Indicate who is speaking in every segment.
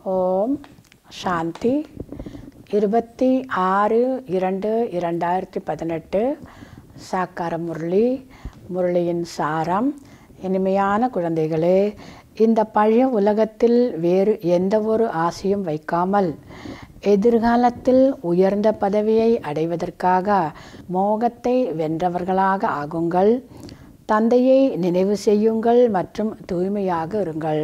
Speaker 1: ஓம் சாந்தி இருபத்தி ஆறு இரண்டு இரண்டாயிரத்தி பதினெட்டு சாக்கார முரளி முரளியின் சாரம் இனிமையான குழந்தைகளே இந்த பழைய உலகத்தில் வேறு எந்த ஒரு ஆசையும் வைக்காமல் எதிர்காலத்தில் உயர்ந்த பதவியை அடைவதற்காக மோகத்தை வென்றவர்களாக ஆகுங்கள் தந்தையை நினைவு செய்யுங்கள் மற்றும் தூய்மையாக இருங்கள்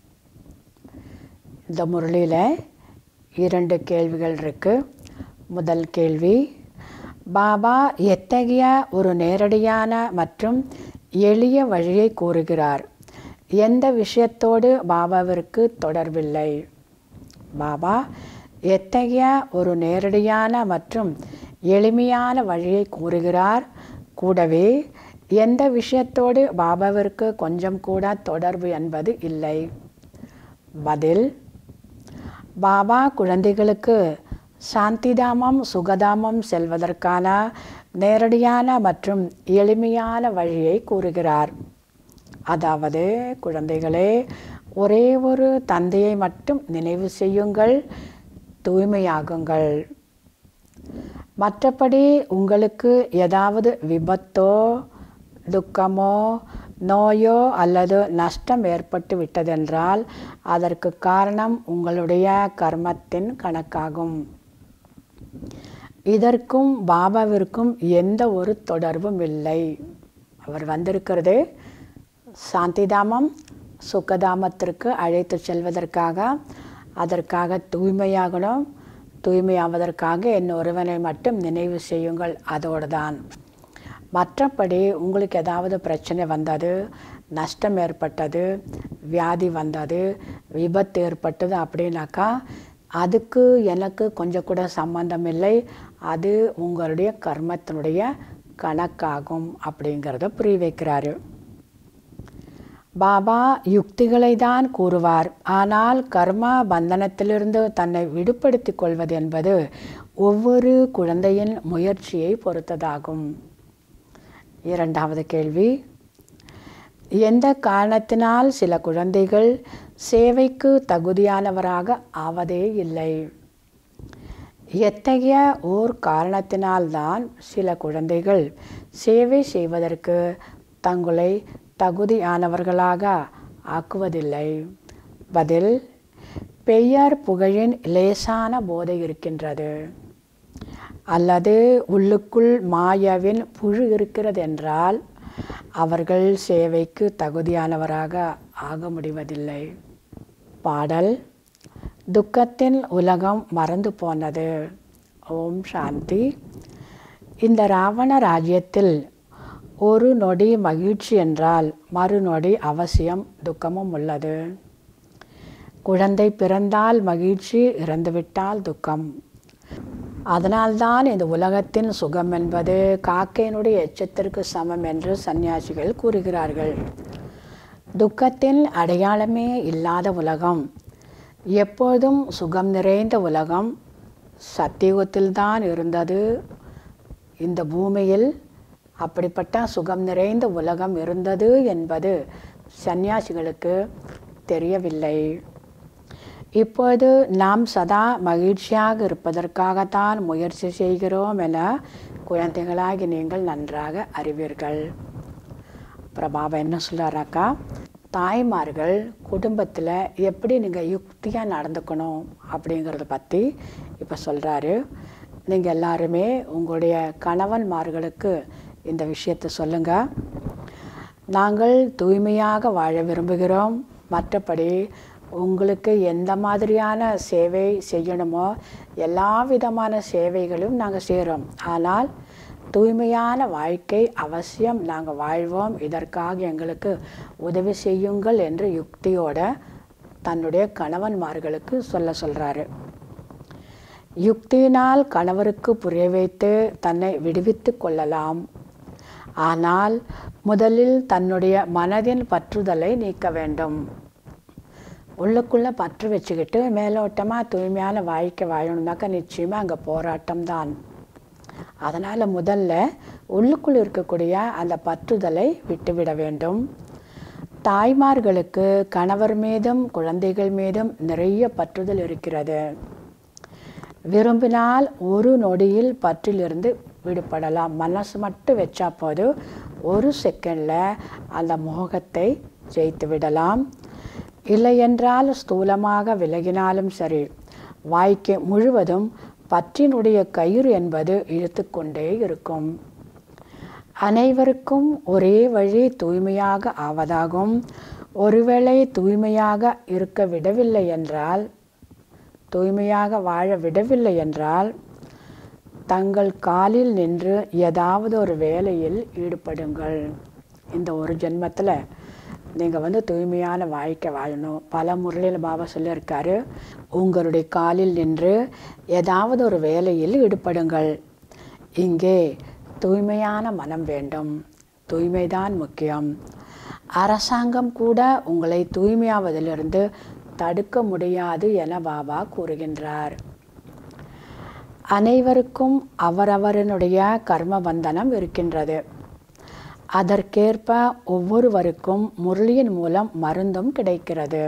Speaker 1: இந்த முரளியில் இரண்டு கேள்விகள் இருக்கு முதல் கேள்வி பாபா எத்தகைய ஒரு நேரடியான மற்றும் எளிய வழியை கூறுகிறார் எந்த விஷயத்தோடு பாபாவிற்கு தொடர்பில்லை பாபா எத்தகைய ஒரு நேரடியான மற்றும் எளிமையான வழியை கூறுகிறார் கூடவே எந்த விஷயத்தோடு பாபாவிற்கு கொஞ்சம் கூட தொடர்பு என்பது இல்லை பதில் பாபா குழந்தைகளுக்கு சாந்திதாமம் சுகதாமம் செல்வதற்கான நேரடியான மற்றும் எளிமையான வழியை கூறுகிறார் அதாவது குழந்தைகளே ஒரே ஒரு தந்தையை மட்டும் நினைவு செய்யுங்கள் தூய்மையாகுங்கள் மற்றபடி உங்களுக்கு ஏதாவது விபத்தோ துக்கமோ நோயோ அல்லது நஷ்டம் ஏற்பட்டு விட்டதென்றால் அதற்கு காரணம் உங்களுடைய கர்மத்தின் கணக்காகும் இதற்கும் பாபாவிற்கும் எந்த ஒரு தொடர்பும் இல்லை அவர் வந்திருக்கிறது சாந்திதாமம் சுக்கதாமத்திற்கு அழைத்து செல்வதற்காக அதற்காக தூய்மையாகணும் தூய்மையாவதற்காக என் ஒருவனை மட்டும் நினைவு செய்யுங்கள் அதோடு தான் மற்றபடி உங்களுக்கு ஏதாவது பிரச்சனை வந்தது நஷ்டம் ஏற்பட்டது வியாதி வந்தது விபத்து ஏற்பட்டது அப்படின்னாக்கா அதுக்கு எனக்கு கொஞ்சம் கூட சம்பந்தம் இல்லை அது உங்களுடைய கர்மத்தினுடைய கணக்காகும் அப்படிங்கிறத புரிய வைக்கிறாரு பாபா யுக்திகளை தான் கூறுவார் ஆனால் கர்ம பந்தனத்திலிருந்து தன்னை விடுபடுத்தி கொள்வது என்பது ஒவ்வொரு குழந்தையின் முயற்சியை பொறுத்ததாகும் இரண்டாவது கேள்வி எந்த காரணத்தினால் சில குழந்தைகள் சேவைக்கு தகுதியானவராக ஆவதே இல்லை எத்தகைய ஓர் காரணத்தினால்தான் சில குழந்தைகள் சேவை செய்வதற்கு தங்களை தகுதியானவர்களாக ஆக்குவதில்லை பதில் பெயர் புகழின் லேசான போதை இருக்கின்றது அல்லது உள்ளுக்குள் மாயாவின் புழு இருக்கிறது என்றால் அவர்கள் சேவைக்கு தகுதியானவராக ஆக முடிவதில்லை பாடல் துக்கத்தின் உலகம் மறந்து போனது ஓம் சாந்தி இந்த ராவண ராஜ்யத்தில் ஒரு நொடி மகிழ்ச்சி என்றால் மறுநொடி அவசியம் துக்கமும் உள்ளது குழந்தை பிறந்தால் மகிழ்ச்சி இறந்துவிட்டால் துக்கம் அதனால்தான் இந்த உலகத்தின் சுகம் என்பது காக்கையினுடைய எச்சத்திற்கு சமம் என்று சன்னியாசிகள் கூறுகிறார்கள் துக்கத்தின் அடையாளமே இல்லாத உலகம் எப்போதும் சுகம் நிறைந்த உலகம் சத்தியுகத்தில்தான் இருந்தது இந்த பூமியில் அப்படிப்பட்ட சுகம் நிறைந்த உலகம் இருந்தது என்பது சன்னியாசிகளுக்கு தெரியவில்லை இப்போது நாம் சதா மகிழ்ச்சியாக இருப்பதற்காகத்தான் முயற்சி செய்கிறோம் என குழந்தைகளாகி நீங்கள் நன்றாக அறிவீர்கள் பிரபாபா என்ன சொல்கிறாராக்கா தாய்மார்கள் குடும்பத்தில் எப்படி நீங்கள் யுக்தியாக நடந்துக்கணும் அப்படிங்கிறத பற்றி இப்போ சொல்கிறாரு நீங்கள் எல்லாருமே உங்களுடைய கணவன்மார்களுக்கு இந்த விஷயத்தை சொல்லுங்கள் நாங்கள் தூய்மையாக வாழ விரும்புகிறோம் மற்றபடி உங்களுக்கு எந்த மாதிரியான சேவை செய்யணுமோ எல்லா விதமான சேவைகளும் நாங்கள் செய்கிறோம் ஆனால் தூய்மையான வாழ்க்கை அவசியம் நாங்கள் வாழ்வோம் இதற்காக எங்களுக்கு உதவி செய்யுங்கள் என்று யுக்தியோட தன்னுடைய கணவன்மார்களுக்கு சொல்ல சொல்கிறாரு யுக்தியினால் கணவருக்கு புரிய வைத்து தன்னை விடுவித்து கொள்ளலாம் ஆனால் முதலில் தன்னுடைய மனதின் பற்றுதலை நீக்க வேண்டும் உள்ளுக்குள்ளே பற்று வச்சுக்கிட்டு மேலோட்டமாக தூய்மையான வாழ்க்கை வாழணும்னாக்கா நிச்சயமாக அங்கே போராட்டம் தான் அதனால் முதல்ல உள்ளுக்குள் இருக்கக்கூடிய அந்த பற்றுதலை விட்டுவிட வேண்டும் தாய்மார்களுக்கு கணவர் மீதும் குழந்தைகள் மீதும் நிறைய பற்றுதல் இருக்கிறது விரும்பினால் ஒரு நொடியில் பற்றிலிருந்து விடுபடலாம் மனசு மட்டும் வச்சா போது ஒரு செகண்டில் அந்த மோகத்தை ஜெயித்து விடலாம் இல்லையென்றால் ஸ்தூலமாக விலகினாலும் சரி வாய்க்கு முழுவதும் பற்றினுடைய கயிறு என்பது இழுத்துக்கொண்டே இருக்கும் அனைவருக்கும் ஒரே வழி தூய்மையாக ஆவதாகும் ஒருவேளை தூய்மையாக இருக்க விடவில்லை என்றால் தூய்மையாக வாழ விடவில்லை என்றால் தங்கள் காலில் நின்று ஏதாவது ஒரு வேலையில் ஈடுபடுங்கள் இந்த ஒரு ஜென்மத்தில் நீங்கள் வந்து தூய்மையான வாழ்க்கை வாழணும் பல முறையில் பாபா சொல்லியிருக்காரு உங்களுடைய காலில் நின்று ஏதாவது ஒரு வேலையில் ஈடுபடுங்கள் இங்கே தூய்மையான மனம் வேண்டும் தூய்மைதான் முக்கியம் அரசாங்கம் கூட உங்களை தூய்மையாவதிலிருந்து தடுக்க முடியாது என பாபா கூறுகின்றார் அனைவருக்கும் அவரவரனுடைய கர்ம பந்தனம் இருக்கின்றது அதற்கேற்ப ஒவ்வொருவருக்கும் முரளியின் மூலம் மருந்தும் கிடைக்கிறது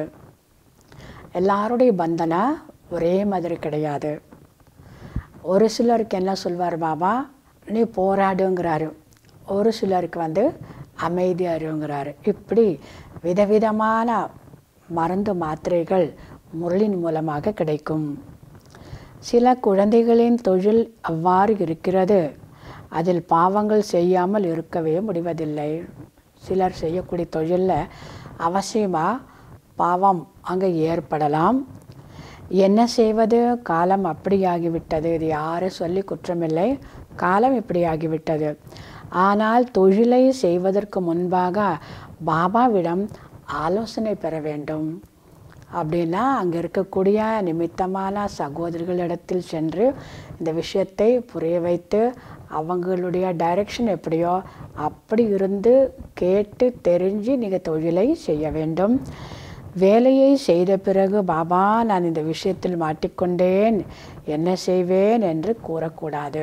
Speaker 1: எல்லாருடைய பந்தனை ஒரே மாதிரி கிடையாது ஒரு சிலருக்கு என்ன சொல்வார் பாபா நீ போராடுங்கிறாரு ஒரு சிலருக்கு வந்து அமைதியாருங்கிறாரு இப்படி விதவிதமான மருந்து மாத்திரைகள் முரளின் மூலமாக கிடைக்கும் சில குழந்தைகளின் தொழில் அவ்வாறு இருக்கிறது அதில் பாவங்கள் செய்யாமல் இருக்கவே முடிவதில்லை சிலர் செய்யக்கூடிய தொழிலில் அவசியமாக பாவம் அங்கே ஏற்படலாம் என்ன செய்வது காலம் அப்படியாகிவிட்டது இது யாரும் சொல்லி குற்றமில்லை காலம் இப்படியாகிவிட்டது ஆனால் தொழிலை செய்வதற்கு முன்பாக பாபாவிடம் ஆலோசனை பெற வேண்டும் அப்படின்னா அங்கே இருக்கக்கூடிய நிமித்தமான சகோதரிகளிடத்தில் சென்று இந்த விஷயத்தை புரிய வைத்து அவங்களுடைய டைரக்ஷன் எப்படியோ அப்படி இருந்து கேட்டு தெரிஞ்சு நீங்கள் தொழிலை செய்ய வேண்டும் வேலையை செய்த பிறகு பாபா நான் இந்த விஷயத்தில் மாட்டிக்கொண்டேன் என்ன செய்வேன் என்று கூறக்கூடாது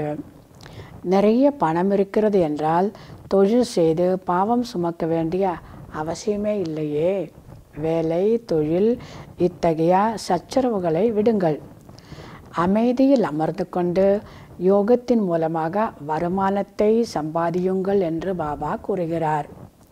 Speaker 1: நிறைய பணம் இருக்கிறது என்றால் தொழில் செய்து பாவம் சுமக்க வேண்டிய அவசியமே இல்லையே வேலை தொழில் இத்தகைய சச்சரவுகளை விடுங்கள் அமைதியில் அமர்ந்து கொண்டு யோகத்தின் மூலமாக வருமானத்தை சம்பாதியுங்கள் என்று பாபா கூறுகிறார்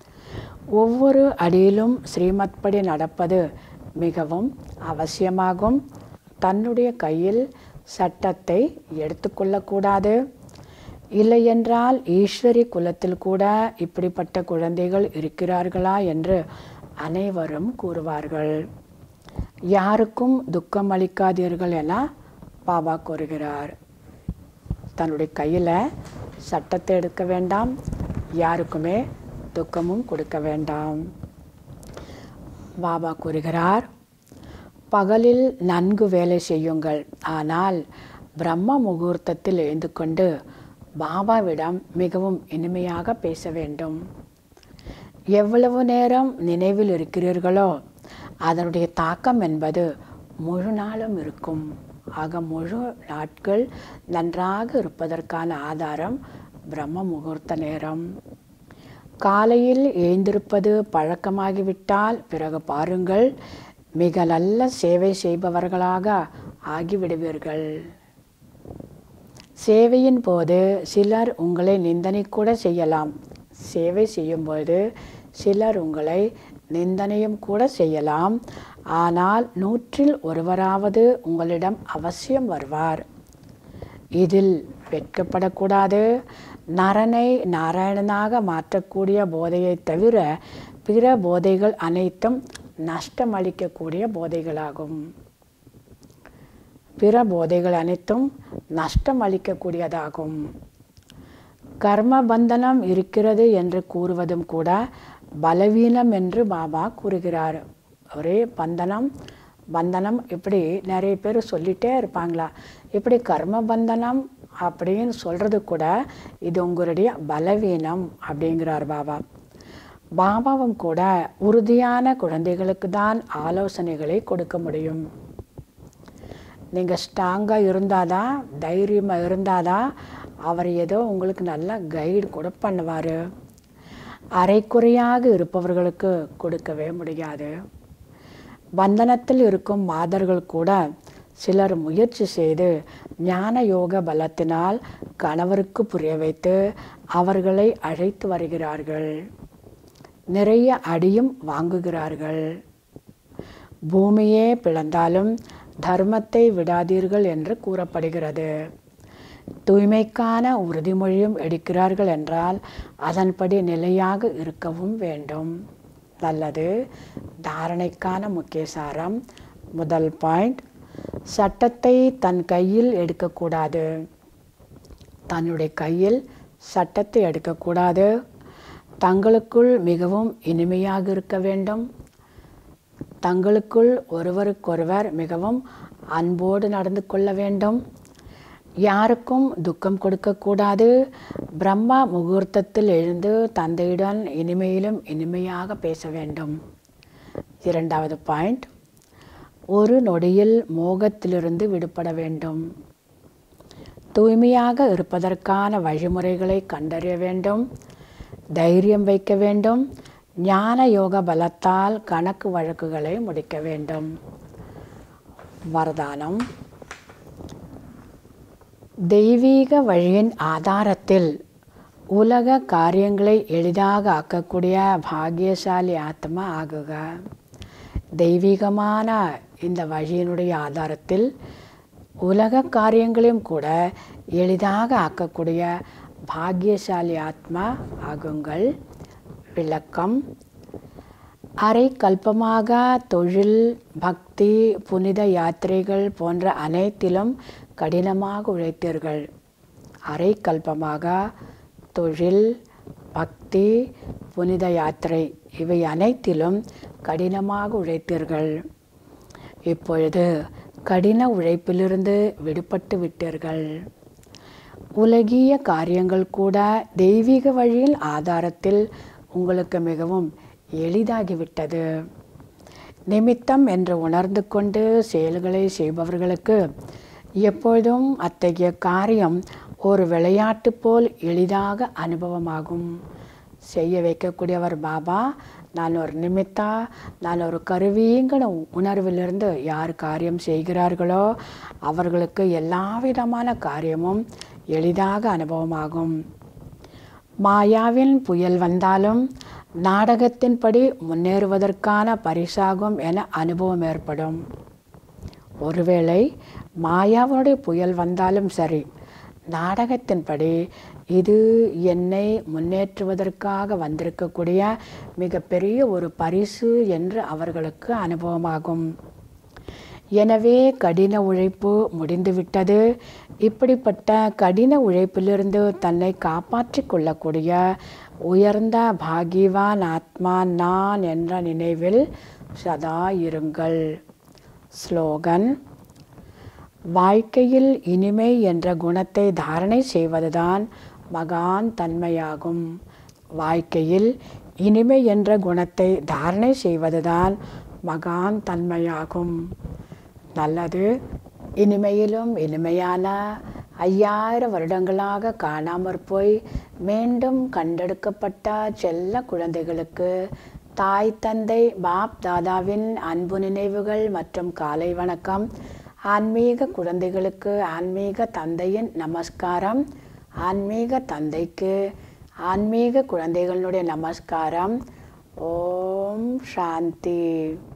Speaker 1: ஒவ்வொரு அடியிலும் ஸ்ரீமத் படி நடப்பது மிகவும் அவசியமாகும் தன்னுடைய கையில் சட்டத்தை எடுத்துக்கொள்ளக்கூடாது இல்லையென்றால் ஈஸ்வரி குலத்தில் கூட இப்படிப்பட்ட குழந்தைகள் இருக்கிறார்களா என்று அனைவரும் கூறுவார்கள் யாருக்கும் துக்கம் அளிக்காதீர்கள் என பாபா கூறுகிறார் தன்னுடைய கையில் சட்டத்தை எடுக்க வேண்டாம் யாருக்குமே துக்கமும் கொடுக்க வேண்டாம் பாபா கூறுகிறார் பகலில் நன்கு வேலை செய்யுங்கள் ஆனால் பிரம்ம முகூர்த்தத்தில் எழுந்து கொண்டு பாபாவிடம் மிகவும் இனிமையாக பேச வேண்டும் எவ்வளவு நேரம் நினைவில் இருக்கிறீர்களோ அதனுடைய தாக்கம் என்பது முழு நாளும் இருக்கும் ஆக முழு நாட்கள் நன்றாக இருப்பதற்கான ஆதாரம் பிரம்ம முகூர்த்த நேரம் காலையில் எழுந்திருப்பது பழக்கமாகிவிட்டால் பிறகு பாருங்கள் மிக நல்ல சேவை செய்பவர்களாக ஆகிவிடுவீர்கள் சேவையின் போது சிலர் உங்களை நிந்தனை கூட செய்யலாம் சேவை செய்யும்போது சிலர் உங்களை நிந்தனையும் கூட செய்யலாம் ஆனால் நூற்றில் ஒருவராவது உங்களிடம் அவசியம் வருவார் இதில் வெட்கப்படக்கூடாது நரனை நாராயணனாக மாற்றக்கூடிய போதையை தவிர பிற போதைகள் அனைத்தும் நஷ்டமளிக்கக்கூடிய போதைகளாகும் பிற போதைகள் அனைத்தும் நஷ்டம் அளிக்கக்கூடியதாகும் கர்ம பந்தனம் இருக்கிறது என்று கூறுவதும் கூட பலவீனம் என்று பாபா கூறுகிறார் ஒரே பந்தனம் பந்தனம் இப்படி நிறைய பேர் சொல்லிட்டே இருப்பாங்களா இப்படி கர்ம பந்தனம் அப்படின்னு சொல்கிறது கூட இது உங்களுடைய பலவீனம் அப்படிங்கிறார் பாபா பாபாவும் கூட உறுதியான குழந்தைகளுக்கு தான் ஆலோசனைகளை கொடுக்க முடியும் நீங்கள் ஸ்ட்ராங்காக இருந்தாதான் தைரியமாக இருந்தாதான் அவர் ஏதோ உங்களுக்கு நல்ல கைடு கூட பண்ணுவார் அரைக்குறையாக இருப்பவர்களுக்கு கொடுக்கவே முடியாது பந்தனத்தில் இருக்கும் மாதர்கள் கூட சிலர் முயற்சி செய்து ஞான யோக பலத்தினால் கணவருக்கு புரிய வைத்து அவர்களை அழைத்து வருகிறார்கள் நிறைய அடியும் வாங்குகிறார்கள் பூமியே பிளந்தாலும் தர்மத்தை விடாதீர்கள் என்று கூறப்படுகிறது தூய்மைக்கான உறுதிமொழியும் எடுக்கிறார்கள் என்றால் அதன்படி நிலையாக இருக்கவும் வேண்டும் நல்லது தாரணைக்கான முக்கிய சாரம் முதல் பாயிண்ட் சட்டத்தை தன் கையில் எடுக்கக்கூடாது தன்னுடைய கையில் சட்டத்தை எடுக்கக்கூடாது தங்களுக்குள் மிகவும் இனிமையாக இருக்க வேண்டும் தங்களுக்குள் ஒருவருக்கொருவர் மிகவும் அன்போடு நடந்து கொள்ள வேண்டும் யாருக்கும் துக்கம் கொடுக்கக்கூடாது பிரம்மா முகூர்த்தத்தில் எழுந்து தந்தையுடன் இனிமையிலும் இனிமையாக பேச வேண்டும் இரண்டாவது பாயிண்ட் ஒரு நொடியில் மோகத்திலிருந்து விடுபட வேண்டும் தூய்மையாக இருப்பதற்கான வழிமுறைகளை கண்டறிய வேண்டும் தைரியம் வைக்க வேண்டும் ஞான யோக பலத்தால் கணக்கு வழக்குகளை முடிக்க வேண்டும் வரதானம் தெய்வீக வழியின் ஆதாரத்தில் உலக காரியங்களை எளிதாக ஆக்கக்கூடிய பாக்கியசாலி ஆத்மா ஆகுக தெய்வீகமான இந்த வழியினுடைய ஆதாரத்தில் உலக காரியங்களையும் கூட எளிதாக ஆக்கக்கூடிய பாக்கியசாலி ஆத்மா ஆகுங்கள் விளக்கம் அரை கல்பமாக தொழில் பக்தி புனித யாத்திரைகள் போன்ற அனைத்திலும் கடினமாக உழைத்தீர்கள் அரை கல்பமாக தொழில் பக்தி புனித யாத்திரை இவை அனைத்திலும் கடினமாக உழைத்தீர்கள் இப்பொழுது கடின உழைப்பிலிருந்து விடுபட்டு விட்டீர்கள் உலகிய காரியங்கள் கூட தெய்வீக வழியில் ஆதாரத்தில் உங்களுக்கு மிகவும் எளிதாகிவிட்டது நிமித்தம் என்று உணர்ந்து கொண்டு செயல்களை செய்பவர்களுக்கு எப்பொழுதும் அத்தகைய காரியம் ஒரு விளையாட்டு போல் எளிதாக அனுபவமாகும் செய்ய வைக்கக்கூடியவர் பாபா நான் ஒரு நிமித்தா நான் ஒரு கருவிங்கிற உணர்விலிருந்து யார் காரியம் செய்கிறார்களோ அவர்களுக்கு எல்லா விதமான காரியமும் எளிதாக அனுபவமாகும் மாயாவின் புயல் வந்தாலும் நாடகத்தின்படி முன்னேறுவதற்கான பரிசாகும் என அனுபவம் ஏற்படும் ஒருவேளை மாயாவனுடைய புயல் வந்தாலும் சரி நாடகத்தின்படி இது என்னை முன்னேற்றுவதற்காக வந்திருக்கக்கூடிய மிகப்பெரிய ஒரு பரிசு என்று அவர்களுக்கு அனுபவமாகும் எனவே கடின உழைப்பு முடிந்துவிட்டது இப்படிப்பட்ட கடின உழைப்பிலிருந்து தன்னை காப்பாற்றிக் கொள்ளக்கூடிய உயர்ந்த பாகிவான் ஆத்மா நான் என்ற நினைவில் சதா இருங்கள் ஸ்லோகன் வாழ்க்கையில் இனிமை என்ற குணத்தை தாரணை செய்வதுதான் மகான் தன்மையாகும் வாழ்க்கையில் இனிமை என்ற குணத்தை தாரணை செய்வதுதான் மகான் தன்மையாகும் நல்லது இனிமையிலும் இனிமையான ஐயாயிரம் வருடங்களாக காணாமற் போய் மீண்டும் கண்டெடுக்கப்பட்ட செல்ல குழந்தைகளுக்கு தாய் தந்தை பாப் தாதாவின் அன்பு நினைவுகள் மற்றும் காலை வணக்கம் ஆன்மீக குழந்தைகளுக்கு ஆன்மீக தந்தையின் நமஸ்காரம் ஆன்மீக தந்தைக்கு ஆன்மீக குழந்தைகளுடைய நமஸ்காரம் ஓம் சாந்தி